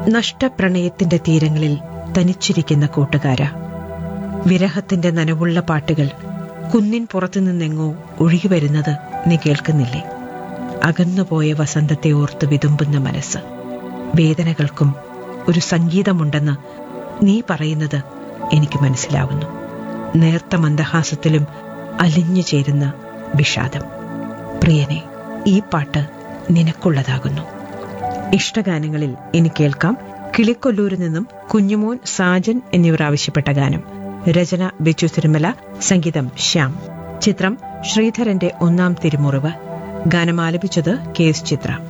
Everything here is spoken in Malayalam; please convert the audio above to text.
നഷ്ടപ്രണയത്തിന്റെ തീരങ്ങളിൽ തനിച്ചിരിക്കുന്ന കൂട്ടുകാര വിരഹത്തിന്റെ നനവുള്ള പാട്ടുകൾ കുന്നിൻ പുറത്തു നിന്നെങ്ങോ ഒഴുകി വരുന്നത് നീ കേൾക്കുന്നില്ലേ അകന്നുപോയ വസന്തത്തെ ഓർത്ത് വിതുമ്പുന്ന മനസ്സ് വേദനകൾക്കും ഒരു സംഗീതമുണ്ടെന്ന് നീ പറയുന്നത് എനിക്ക് മനസ്സിലാവുന്നു നേർത്ത മന്ദഹാസത്തിലും അലിഞ്ഞു ചേരുന്ന വിഷാദം പ്രിയനെ ഈ പാട്ട് നിനക്കുള്ളതാകുന്നു ഇഷ്ടഗാനങ്ങളിൽ ഇനി കേൾക്കാം കിളിക്കൊല്ലൂരിൽ നിന്നും കുഞ്ഞുമോൻ സാജൻ എന്നിവർ ആവശ്യപ്പെട്ട ഗാനം രചന ബിച്ചു തിരുമല സംഗീതം ശ്യാം ചിത്രം ശ്രീധരന്റെ ഒന്നാം തിരുമുറിവ് ഗാനം ആലപിച്ചത് കെ എസ് ചിത്ര